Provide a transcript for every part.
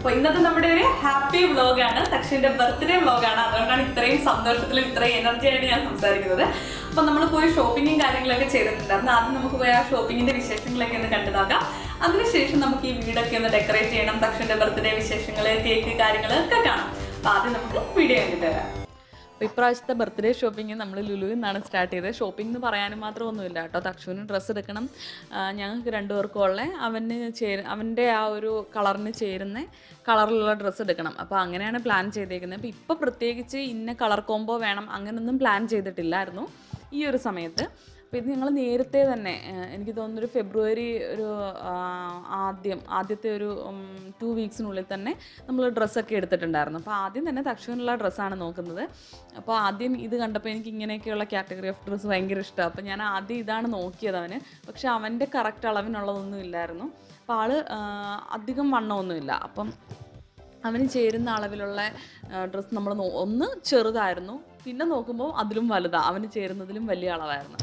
അപ്പൊ ഇന്നത്തെ നമ്മുടെ ഒരു ഹാപ്പി വ്ലോഗാണ് തക്ഷന്റെ ബർത്ത്ഡേ വ്ലോഗാണ് അതുകൊണ്ടാണ് ഇത്രയും സന്തോഷത്തിലും ഇത്രയും എനർജി ആയിട്ട് ഞാൻ സംസാരിക്കുന്നത് അപ്പൊ നമ്മൾ പോയി ഷോപ്പിങ്ങും കാര്യങ്ങളൊക്കെ ചെയ്തിട്ടുണ്ടായിരുന്നു ആദ്യം നമുക്ക് പോയി ആ ഷോപ്പിങ്ങിന്റെ വിശേഷങ്ങളൊക്കെ ഒന്ന് കണ്ടു നോക്കാം അതിനുശേഷം നമുക്ക് ഈ വീടൊക്കെ ഒന്ന് ഡെക്കറേറ്റ് ചെയ്യണം തക്ഷന്റെ ബർത്ത്ഡേ വിശേഷങ്ങൾ കേക്ക് കാര്യങ്ങൾ ഒക്കെ കാണാം അപ്പൊ ആദ്യം നമുക്ക് വീഡിയോ കണ്ടിട്ട് വരാം അപ്പോൾ ഇപ്രാവശ്യത്തെ ബർത്ത്ഡേ ഷോപ്പിംഗ് നമ്മൾ ലുലുവിൽ നിന്നാണ് സ്റ്റാർട്ട് ചെയ്തത് ഷോപ്പിംഗ് എന്ന് പറയാനും മാത്രമൊന്നുമില്ല കേട്ടോ തക്ഷുവിന് ഡ്രസ്സ് എടുക്കണം ആ, ഞങ്ങൾക്ക് രണ്ടുപേർക്കും ഉള്ള അവന് ചേര അവൻ്റെ ആ ഒരു കളറിന് ചേരുന്ന കളറിലുള്ള ഡ്രസ്സ് എടുക്കണം അപ്പോൾ അങ്ങനെയാണ് പ്ലാൻ ചെയ്തേക്കുന്നത് അപ്പോൾ ഇപ്പോൾ പ്രത്യേകിച്ച് ഇന്ന കളർ കോംബോ വേണം അങ്ങനെയൊന്നും പ്ലാൻ ചെയ്തിട്ടില്ലായിരുന്നു ഈ ഒരു സമയത്ത് അപ്പോൾ ഇത് ഞങ്ങൾ നേരത്തെ തന്നെ ഏഹ്, എനിക്ക് തോന്നുന്നു ഒരു ഫെബ്രുവരി ഒരു ആ, ആദ്യം ആദ്യത്തെ ഒരു ടു വീക്സിനുള്ളിൽ തന്നെ നമ്മൾ ഡ്രസ്സൊക്കെ എടുത്തിട്ടുണ്ടായിരുന്നു അപ്പോൾ ആദ്യം തന്നെ തക്ഷനുള്ള ഡ്രസ്സാണ് നോക്കുന്നത് അപ്പോൾ ആദ്യം ഇത് കണ്ടപ്പോൾ എനിക്ക് ഇങ്ങനെയൊക്കെയുള്ള കാറ്റഗറി ഓഫ് ഡ്രസ്സ് ഭയങ്കര ഇഷ്ടമാണ് അപ്പോൾ ഞാൻ ആദ്യം ഇതാണ് നോക്കിയത് അവന് പക്ഷേ അവൻ്റെ കറക്റ്റ് അളവിനുള്ളതൊന്നും ഇല്ലായിരുന്നു അപ്പോൾ ആൾ അധികം വണ്ണമൊന്നുമില്ല അപ്പം അവന് ചേരുന്ന അളവിലുള്ള ഡ്രസ്സ് നമ്മൾ നോ ഒന്ന് ചെറുതായിരുന്നു പിന്നെ നോക്കുമ്പോൾ അതിലും വലുതാണ് അവന് ചേരുന്നതിലും വലിയ അളവായിരുന്നു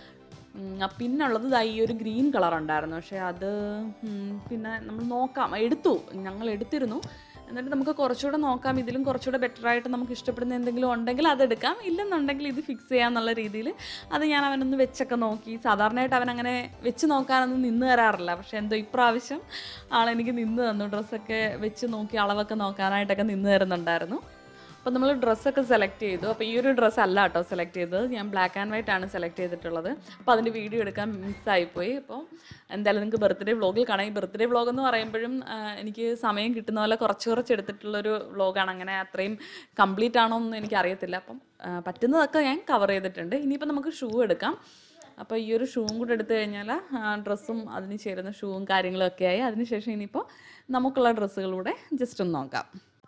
ഉം, ആ പിന്നുള്ളത് ദാ ഈ ഒരു ഗ്രീൻ കളർ ഉണ്ടായിരുന്നു പക്ഷേ അത് ഉം, പിന്നെ നമ്മൾ നോക്കാം എടുത്തു ഞങ്ങൾ എടുത്തിരുന്നു എന്നിട്ട് നമുക്ക് കുറച്ചുകൂടെ നോക്കാം ഇതിലും കുറച്ചുകൂടെ ബെറ്റർ ആയിട്ട് നമുക്ക് ഇഷ്ടപ്പെടുന്ന എന്തെങ്കിലും ഉണ്ടെങ്കിൽ അതെടുക്കാം ഇല്ലെന്നുണ്ടെങ്കിൽ ഇത് ഫിക്സ് ചെയ്യാന്നുള്ള രീതിയിൽ അത് ഞാൻ അവനൊന്ന് വെച്ചൊക്കെ നോക്കി സാധാരണയായിട്ട് അവൻ അങ്ങനെ വെച്ച് നോക്കാനൊന്നും നിന്ന് തരാറില്ല പക്ഷേ എന്തോ ഇപ്രാവശ്യം ആളെനിക്ക് നിന്ന് തന്നു ഡ്രസ്സൊക്കെ വെച്ച് നോക്കി അളവൊക്കെ നോക്കാനായിട്ടൊക്കെ നിന്ന് തരുന്നുണ്ടായിരുന്നു അപ്പോൾ നമ്മൾ ഡ്രസ്സൊക്കെ സെലക്ട് ചെയ്തു അപ്പോൾ ഈ ഒരു ഡ്രസ്സ് അല്ല കേട്ടോ സെലക്ട് ചെയ്തത് ഞാൻ ബ്ലാക്ക് ആൻഡ് വൈറ്റ് ആണ് സെലക്ട് ചെയ്തിട്ടുള്ളത് അപ്പോൾ അതിൻ്റെ വീഡിയോ എടുക്കാൻ മിസ്സായിപ്പോയി അപ്പോൾ എന്തായാലും നിങ്ങൾക്ക് ബർത്ത്ഡേ വ്ളോഗിൽ കാണാം ഈ ബർത്ത്ഡേ വ്ളോഗ് എന്ന് പറയുമ്പോഴും ആ, എനിക്ക് സമയം കിട്ടുന്ന പോലെ കുറച്ച് കുറച്ച് എടുത്തിട്ടുള്ളൊരു വ്ളോഗാണ് അങ്ങനെ അത്രയും കംപ്ലീറ്റ് ആണോ എന്ന് എനിക്ക് അറിയത്തില്ല അപ്പം ആ, പറ്റുന്നതൊക്കെ ഞാൻ കവർ ചെയ്തിട്ടുണ്ട് ഇനിയിപ്പോൾ നമുക്ക് ഷൂ എടുക്കാം അപ്പോൾ ഈ ഒരു ഷൂവും കൂടെ എടുത്തു കഴിഞ്ഞാൽ ഡ്രസ്സും അതിന് ചേരുന്ന ഷൂവും കാര്യങ്ങളൊക്കെ ആയി അതിനുശേഷം ഇനിയിപ്പോൾ നമുക്കുള്ള ഡ്രസ്സുകളൂടെ ജസ്റ്റ് ഒന്ന് നോക്കാം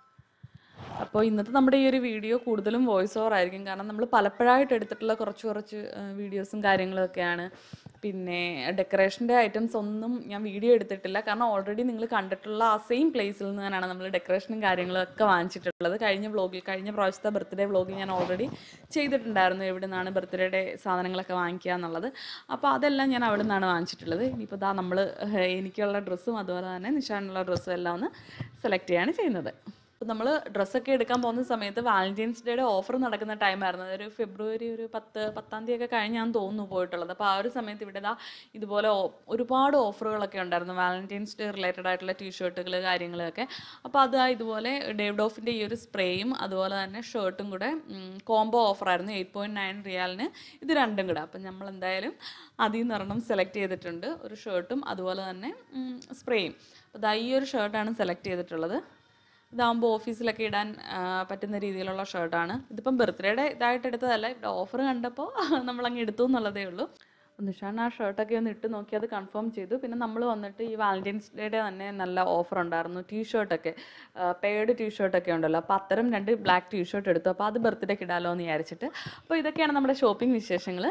അപ്പോൾ ഇന്നത്തെ നമ്മുടെ ഈ ഒരു വീഡിയോ കൂടുതലും വോയിസ് ഓവർ ആയിരിക്കും കാരണം നമ്മൾ പലപ്പോഴായിട്ട് എടുത്തിട്ടുള്ള കുറച്ച് കുറച്ച് വീഡിയോസും കാര്യങ്ങളൊക്കെയാണ് പിന്നെ ഡെക്കറേഷൻ്റെ ഐറ്റംസ് ഒന്നും ഞാൻ വീഡിയോ എടുത്തിട്ടില്ല കാരണം ഓൾറെഡി നിങ്ങൾ കണ്ടിട്ടുള്ള ആ സെയിം പ്ലേസിൽ നിന്നാണ് നമ്മൾ ഡെക്കറേഷനും കാര്യങ്ങളൊക്കെ വാങ്ങിച്ചിട്ടുള്ളത് കഴിഞ്ഞ വ്ളോഗിൽ കഴിഞ്ഞ പ്രാവശ്യത്തെ ബർത്ത്ഡേ വ്ളോഗിൽ ഞാൻ ഓൾറെഡി ചെയ്തിട്ടുണ്ടായിരുന്നു എവിടെ നിന്നാണ് ബർത്ത്ഡേയുടെ സാധനങ്ങളൊക്കെ വാങ്ങിക്കുക എന്നുള്ളത് അപ്പോൾ അതെല്ലാം ഞാൻ അവിടെ നിന്നാണ് വാങ്ങിച്ചിട്ടുള്ളത് ഇനിയിപ്പോൾ ദാ നമ്മൾ എനിക്കുള്ള ഡ്രസ്സും അതുപോലെ തന്നെ നിഷാനുള്ള ഡ്രസ്സും എല്ലാം ഒന്ന് സെലക്ട് ചെയ്യാണ് ചെയ്യുന്നത് അപ്പോൾ നമ്മൾ ഡ്രസ്സൊക്കെ എടുക്കാൻ പോകുന്ന സമയത്ത് വാലന്റൈൻസ് ഡേയുടെ ഓഫർ നടക്കുന്ന ടൈമായിരുന്നു അതൊരു ഫെബ്രുവരി ഒരു പത്ത് പത്താം തീയതി ഒക്കെ കഴിഞ്ഞാണ് തോന്നുന്നു പോയിട്ടുള്ളത് അപ്പോൾ ആ ഒരു സമയത്ത് ഇവിടെ ദാ ഇതുപോലെ ഓ- ഒരുപാട് ഓഫറുകളൊക്കെ ഉണ്ടായിരുന്നു വാലന്റൈൻസ് ഡേ റിലേറ്റഡ് ആയിട്ടുള്ള ടീഷർട്ടുകൾ കാര്യങ്ങളൊക്കെ അപ്പോൾ അത് ഇതുപോലെ ഡേവ് ഡോഫിൻ്റെ ഈ ഒരു സ്പ്രേയും അതുപോലെ തന്നെ ഷർട്ടും കൂടെ കോംബോ ഓഫറായിരുന്നു എയ്റ്റ് പോയിൻറ്റ് നയൻ റിയാലിന് ഇത് രണ്ടും കൂടെ അപ്പം നമ്മൾ എന്തായാലും അതിൽ നിന്ന് ഒരെണ്ണം സെലക്ട് ചെയ്തിട്ടുണ്ട് ഒരു ഷർട്ടും അതുപോലെ തന്നെ സ്പ്രേയും അപ്പോൾ ദാ ഈ ഒരു ഷർട്ടാണ് സെലക്ട് ചെയ്തിട്ടുള്ളത് ഇതാകുമ്പോൾ ഓഫീസിലൊക്കെ ഇടാൻ ആ, പറ്റുന്ന രീതിയിലുള്ള ഷർട്ടാണ് ഇതിപ്പം ബർത്ത്ഡേയുടെ ഇതായിട്ട് എടുത്തതല്ല ഇവിടെ ഓഫർ കണ്ടപ്പോൾ നമ്മളങ്ങ് എടുത്തു എന്നുള്ളതേ ഉള്ളൂ നിഷാൻ ആ ഷർട്ടൊക്കെ ഒന്ന് ഇട്ട് നോക്കി അത് കൺഫേം ചെയ്തു പിന്നെ നമ്മൾ വന്നിട്ട് ഈ വാലന്റൈൻസ് ഡേയുടെ തന്നെ നല്ല ഓഫർ ഉണ്ടായിരുന്നു ടീ ഷർട്ടൊക്കെ പെയ്ഡ് ടീ ഷർട്ടൊക്കെ ഉണ്ടല്ലോ അപ്പോൾ അത്തരം രണ്ട് ബ്ലാക്ക് ടീ ഷർട്ട് എടുത്തു അപ്പോൾ അത് ബർത്ത്ഡേക്ക് ഇടാലോ എന്ന് വിചാരിച്ചിട്ട് അപ്പോൾ ഇതൊക്കെയാണ് നമ്മുടെ ഷോപ്പിംഗ് വിശേഷങ്ങൾ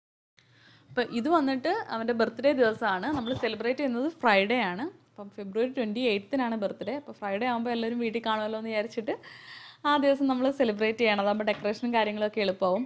അപ്പോൾ ഇത് വന്നിട്ട് അവൻ്റെ ബർത്ത്ഡേ ദിവസമാണ് നമ്മൾ സെലിബ്രേറ്റ് ചെയ്യുന്നത് ഫ്രൈഡേ ആണ് അപ്പം ഫെബ്രുവരി ട്വൻറ്റി എയ്ത്തിനാണ് ബർത്ത്ഡേ അപ്പോൾ ഫ്രൈഡേ ആകുമ്പോൾ എല്ലാവരും വീട്ടിൽ കാണുമല്ലോ എന്ന് വിചാരിച്ചിട്ട് ആ ദിവസം നമ്മൾ സെലിബ്രേറ്റ് ചെയ്യണം അതാകുമ്പോൾ ഡെക്കറേഷനും കാര്യങ്ങളൊക്കെ എളുപ്പമാവും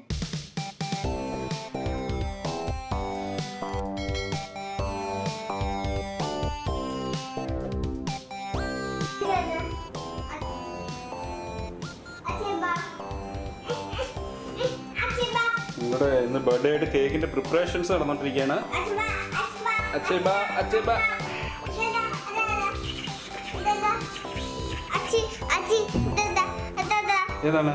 നിങ്ങളുടെ ഇന്ന് ബർത്ത്ഡേ ആയിട്ട് കേക്കിന്റെ പ്രിപ്പറേഷൻസ് നടന്നുകൊണ്ടിരിക്കുകയാണ് അച്ഛബ അച്ഛബ ഏതാണ്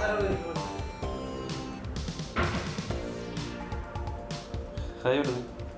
ഹായ് പറഞ്ഞു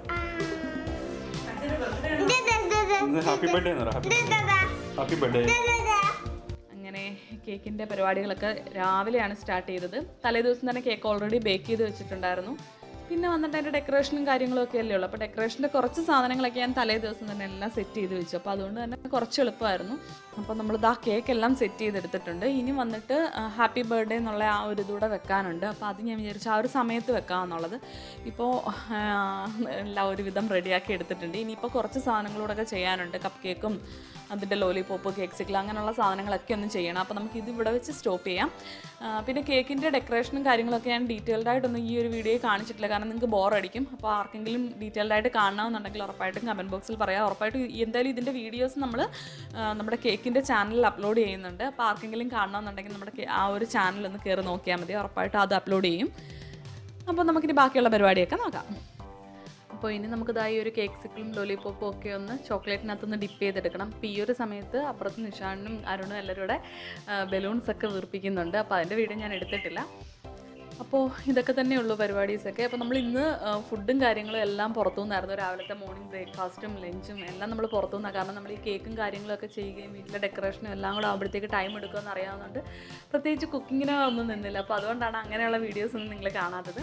ഇന്ന് ഹാപ്പി ബർത്ത്ഡേ എന്ന് ഹാപ്പി ഹാപ്പി ബർത്ത്ഡേ അങ്ങനെ കേക്കിൻ്റെ പരിപാടികളൊക്കെ രാവിലെയാണ് സ്റ്റാർട്ട് ചെയ്തത് തലേ ദിവസം തന്നെ കേക്ക് ഓൾറെഡി ബേക്ക് ചെയ്ത് വെച്ചിട്ടുണ്ടായിരുന്നു പിന്നെ വന്നിട്ട് അതിൻ്റെ ഡെക്കറേഷനും കാര്യങ്ങളും ഒക്കെ അല്ലേ ഉള്ളൂ അപ്പോൾ ഡെക്കറേഷൻ്റെ കുറച്ച് സാധനങ്ങളൊക്കെ ഞാൻ തലേ ദിവസം തന്നെ എല്ലാം സെറ്റ് ചെയ്ത് വെച്ചു അപ്പോൾ അതുകൊണ്ട് തന്നെ കുറച്ച് എളുപ്പമായിരുന്നു അപ്പോൾ നമ്മൾ ആ കേക്ക് എല്ലാം സെറ്റ് ചെയ്തെടുത്തിട്ടുണ്ട് ഇനി വന്നിട്ട് ഹാപ്പി ബർത്ത്ഡേ എന്നുള്ള ആ ഒരു ഇതൂടെ വെക്കാനുണ്ട് അപ്പോൾ അത് ഞാൻ വിചാരിച്ചു ആ ഒരു സമയത്ത് വെക്കാമെന്നുള്ളത് ഇപ്പോൾ എല്ലാം ഒരുവിധം റെഡിയാക്കി എടുത്തിട്ടുണ്ട് ഇനിയിപ്പോൾ കുറച്ച് സാധനങ്ങളൂടെയൊക്കെ ചെയ്യാനുണ്ട് കപ്പ് കേക്കും അതിൻ്റെ ലോലിപോപ്പ് കേക്ക്സിക്കിൾ അങ്ങനെയുള്ള സാധനങ്ങളൊക്കെ ഒന്ന് ചെയ്യണം അപ്പോൾ നമുക്ക് ഇത് ഇവിടെ വെച്ച് സ്റ്റോപ്പ് ചെയ്യാം ആ, പിന്നെ കേക്കിൻ്റെ ഡെക്കറേഷനും കാര്യങ്ങളൊക്കെ ഞാൻ ഡീറ്റെയിൽഡ് ആയിട്ടൊന്നും ഈ ഒരു വീഡിയോയിൽ കാണിച്ചിട്ടില്ല കാരണം നിങ്ങൾക്ക് ബോറടിക്കും അപ്പോൾ ആർക്കെങ്കിലും ഡീറ്റെയിൽഡ് ആയിട്ട് കാണണമെന്നുണ്ടെങ്കിൽ ഉറപ്പായിട്ടും കമൻറ്റ് ബോക്സിൽ പറയാം ഉറപ്പായിട്ടും ഈ- എന്തായാലും ഇതിൻ്റെ വീഡിയോസ് നമ്മൾ നമ്മുടെ കേക്കിൻ്റെ ചാനലിൽ അപ്ലോഡ് ചെയ്യുന്നുണ്ട് അപ്പോൾ ആർക്കെങ്കിലും കാണണമെന്നുണ്ടെങ്കിൽ നമ്മുടെ കേ- ആ ഒരു ചാനൽ ഒന്ന് കയറി നോക്കിയാൽ മതി ഉറപ്പായിട്ടും അത് അപ്ലോഡ് ചെയ്യും അപ്പോൾ നമുക്കിനി ബാക്കിയുള്ള പരിപാടിയൊക്കെ നോക്കാം അപ്പോൾ ഇനി നമുക്ക് ഇതാ ഈ ഒരു കേക്ക് സിക്കിളും ലോലിപോപ്പും ഒക്കെ ഒന്ന് ചോക്ലേറ്റിനകത്തൊന്ന് ഡിപ്പ് ചെയ്തെടുക്കണം അപ്പോൾ ഈ ഒരു സമയത്ത് അപ്പുറത്ത് നിഷാനും അരുണും എല്ലാവരും കൂടെ ബലൂൺസ് ഒക്കെ വീർപ്പിക്കുന്നുണ്ട് അപ്പോൾ അതിൻ്റെ വീഡിയോ ഞാൻ എടുത്തിട്ടില്ല അപ്പോൾ ഇതൊക്കെ തന്നെയുള്ളൂ പരിപാടീസൊക്കെ അപ്പോൾ നമ്മൾ ഇന്ന് ഫുഡും കാര്യങ്ങളും എല്ലാം പുറത്തുനിന്നായിരുന്നു രാവിലത്തെ മോർണിംഗ് ബ്രേക്ക്ഫാസ്റ്റും ലഞ്ചും എല്ലാം നമ്മൾ പുറത്തുനിന്നാണ് കാരണം നമ്മൾ ഈ കേക്കും കാര്യങ്ങളൊക്കെ ചെയ്യുകയും വീട്ടിലെ ഡെക്കറേഷനും എല്ലാം കൂടെ ആകുമ്പോഴത്തേക്ക് ടൈം എടുക്കുമെന്ന് അറിയാവുന്നതുകൊണ്ട് പ്രത്യേകിച്ച് കുക്കിങ്ങിനോ ഒന്നും നിന്നില്ല അപ്പോൾ അതുകൊണ്ടാണ് അങ്ങനെയുള്ള വീഡിയോസ് ഒന്നും നിങ്ങൾ കാണാത്തത്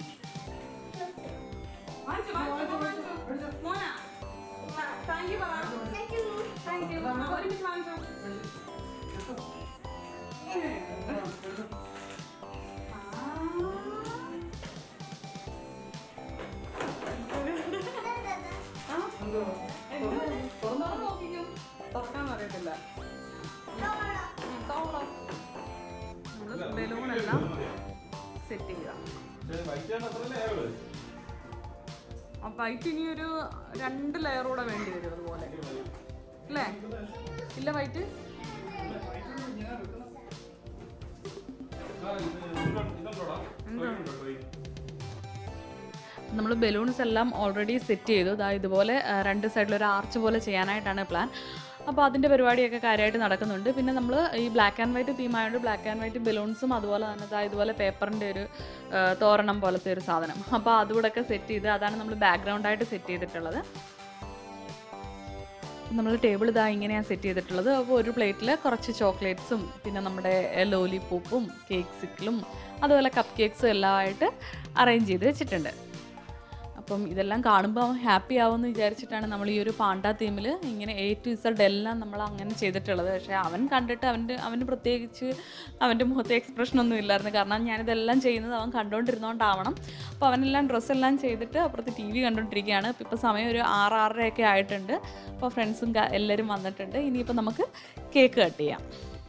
തുറക്കാന്നറിയത്തില്ല ബലൂണെല്ലാം സെറ്റ് ചെയ്യുക ആ വൈറ്റ് ഇനി ഒരു രണ്ട് ലെയർ കൂടെ വേണ്ടി വരും അതുപോലെ അല്ലേ ഇല്ല വൈറ്റ് നമ്മൾ ബലൂൺസ് എല്ലാം ഓൾറെഡി സെറ്റ് ചെയ്തു ദാ ഇതുപോലെ ആ, രണ്ട് സൈഡിൽ ഒരു ആർച്ച് പോലെ ചെയ്യാനായിട്ടാണ് പ്ലാൻ അപ്പോൾ അതിൻ്റെ പരിപാടിയൊക്കെ കാര്യമായിട്ട് നടക്കുന്നുണ്ട് പിന്നെ നമ്മൾ ഈ ബ്ലാക്ക് ആൻഡ് വൈറ്റ് തീം ആയതുകൊണ്ട് ബ്ലാക്ക് ആൻഡ് വൈറ്റ് ബലൂൺസും അതുപോലെ തന്നെ ദാ ഇതുപോലെ പേപ്പറിൻ്റെ ഒരു ആ, തോരണം പോലത്തെ ഒരു സാധനം അപ്പോൾ അതുകൂടെയൊക്കെ സെറ്റ് ചെയ്ത് അതാണ് നമ്മൾ ബാക്ക്ഗ്രൗണ്ടായിട്ട് സെറ്റ് ചെയ്തിട്ടുള്ളത് നമ്മൾ ടേബിൾ ഇതാ ഇങ്ങനെയാണ് സെറ്റ് ചെയ്തിട്ടുള്ളത് അപ്പോൾ ഒരു പ്ലേറ്റിൽ കുറച്ച് ചോക്ലേറ്റ്സും പിന്നെ നമ്മുടെ ലോലിപോപ്പും കേക്ക് സിക്കിളും അതുപോലെ കപ്പ് കേക്ക്സും എല്ലാം ആയിട്ട് അറേഞ്ച് ചെയ്ത് വെച്ചിട്ടുണ്ട് അപ്പം ഇതെല്ലാം കാണുമ്പോൾ അവൻ ഹാപ്പി ആവുമെന്ന് വിചാരിച്ചിട്ടാണ് നമ്മൾ ഈ ഒരു പാണ്ട തീമിൽ ഇങ്ങനെ എ ടു ഇസഡ് എല്ലാം നമ്മൾ അങ്ങനെ ചെയ്തിട്ടുള്ളത് പക്ഷേ അവൻ കണ്ടിട്ട് അവൻ്റെ അവന് പ്രത്യേകിച്ച് അവൻ്റെ മുഖത്തെ എക്സ്പ്രഷൻ ഒന്നും ഇല്ലായിരുന്നു കാരണം ഞാനിതെല്ലാം ചെയ്യുന്നത് അവൻ കണ്ടുകൊണ്ടിരുന്നോണ്ടാവണം അപ്പോൾ അവനെല്ലാം ഡ്രസ്സെല്ലാം ചെയ്തിട്ട് അപ്പുറത്ത് ടി വി കണ്ടുകൊണ്ടിരിക്കുകയാണ് അപ്പോൾ ഇപ്പോൾ സമയം ഒരു ആറ് ആറരയൊക്കെ ആയിട്ടുണ്ട് അപ്പോൾ ഫ്രണ്ട്സും ക- എല്ലാവരും വന്നിട്ടുണ്ട് ഇനിയിപ്പോൾ നമുക്ക് കേക്ക് കട്ട് ചെയ്യാം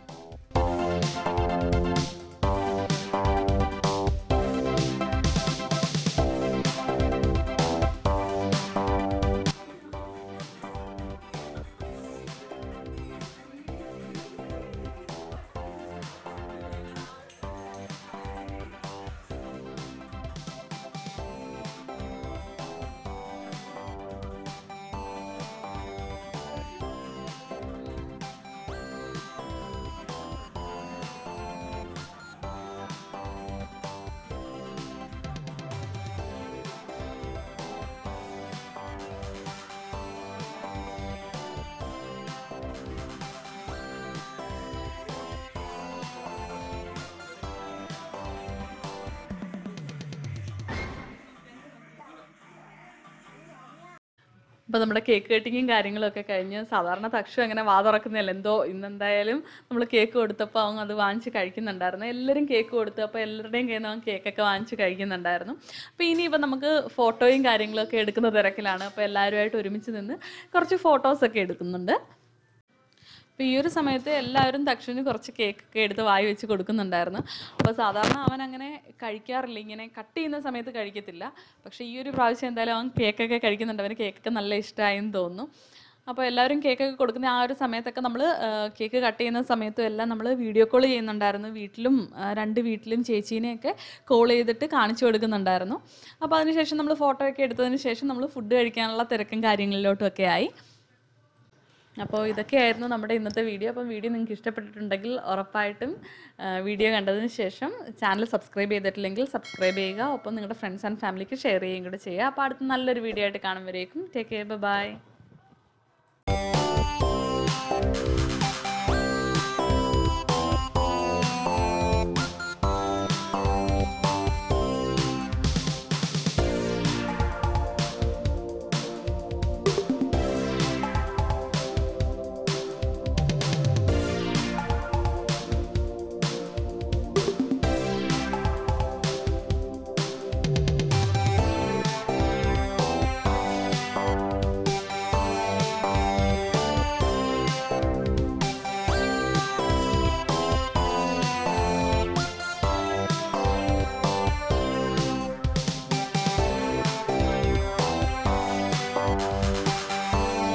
അപ്പോൾ നമ്മുടെ കേക്ക് കട്ടിങ്ങും കാര്യങ്ങളൊക്കെ കഴിഞ്ഞ് സാധാരണ തക്ഷു അങ്ങനെ വാ തുറക്കുന്നില്ല എന്തോ ഇന്നെന്തായാലും നമ്മൾ കേക്ക് കൊടുത്തപ്പോൾ അവൻ അത് വാങ്ങിച്ച് കഴിക്കുന്നുണ്ടായിരുന്നു എല്ലാവരും കേക്ക് കൊടുത്തു അപ്പോൾ എല്ലാവരുടെയും കയ്യിൽ നിന്ന് അവൻ കേക്കൊക്കെ വാങ്ങിച്ച് കഴിക്കുന്നുണ്ടായിരുന്നു അപ്പോൾ ഇനിയിപ്പോൾ നമുക്ക് ഫോട്ടോയും കാര്യങ്ങളൊക്കെ എടുക്കുന്ന തിരക്കിലാണ് അപ്പോൾ എല്ലാവരുമായിട്ട് ഒരുമിച്ച് നിന്ന് കുറച്ച് ഫോട്ടോസൊക്കെ എടുക്കുന്നുണ്ട് അപ്പോൾ ഈ ഒരു സമയത്ത് എല്ലാവരും തക്ഷന് കുറച്ച് കേക്കൊക്കെ എടുത്ത് വായി വെച്ച് കൊടുക്കുന്നുണ്ടായിരുന്നു അപ്പോൾ സാധാരണ അവൻ അങ്ങനെ കഴിക്കാറില്ല ഇങ്ങനെ കട്ട് ചെയ്യുന്ന സമയത്ത് കഴിക്കത്തില്ല പക്ഷേ ഈ ഒരു പ്രാവശ്യം എന്തായാലും അവൻ കേക്കൊക്കെ കഴിക്കുന്നുണ്ട് അവന് കേക്കൊക്കെ നല്ല ഇഷ്ടമായെന്ന് തോന്നുന്നു അപ്പോൾ എല്ലാവരും കേക്കൊക്കെ കൊടുക്കുന്ന ആ ഒരു സമയത്തൊക്കെ നമ്മൾ കേക്ക് കട്ട് ചെയ്യുന്ന സമയത്തും എല്ലാം നമ്മൾ വീഡിയോ കോൾ ചെയ്യുന്നുണ്ടായിരുന്നു വീട്ടിലും ആ, രണ്ട് വീട്ടിലും ചേച്ചീനെയൊക്കെ കോൾ ചെയ്തിട്ട് കാണിച്ചു കൊടുക്കുന്നുണ്ടായിരുന്നു അപ്പോൾ അതിനുശേഷം നമ്മൾ ഫോട്ടോ ഒക്കെ എടുത്തതിന് ശേഷം നമ്മൾ ഫുഡ് കഴിക്കാനുള്ള തിരക്കും കാര്യങ്ങളിലോട്ടും ഒക്കെ ആയി അപ്പോൾ ഇതൊക്കെയായിരുന്നു നമ്മുടെ ഇന്നത്തെ വീഡിയോ അപ്പം വീഡിയോ നിങ്ങൾക്ക് ഇഷ്ടപ്പെട്ടിട്ടുണ്ടെങ്കിൽ ഉറപ്പായിട്ടും ആ, വീഡിയോ കണ്ടതിന് ശേഷം ചാനൽ സബ്സ്ക്രൈബ് ചെയ്തിട്ടില്ലെങ്കിൽ സബ്സ്ക്രൈബ് ചെയ്യുക ഒപ്പം നിങ്ങളുടെ ഫ്രണ്ട്സ് ആൻഡ് ഫാമിലിക്ക് ഷെയർ ചെയ്യുകയും കൂടെ ചെയ്യുക അപ്പോൾ അടുത്ത നല്ലൊരു വീഡിയോ ആയിട്ട് കാണുമ്പോഴേക്കും ടേക്ക് കെയർ ബൈ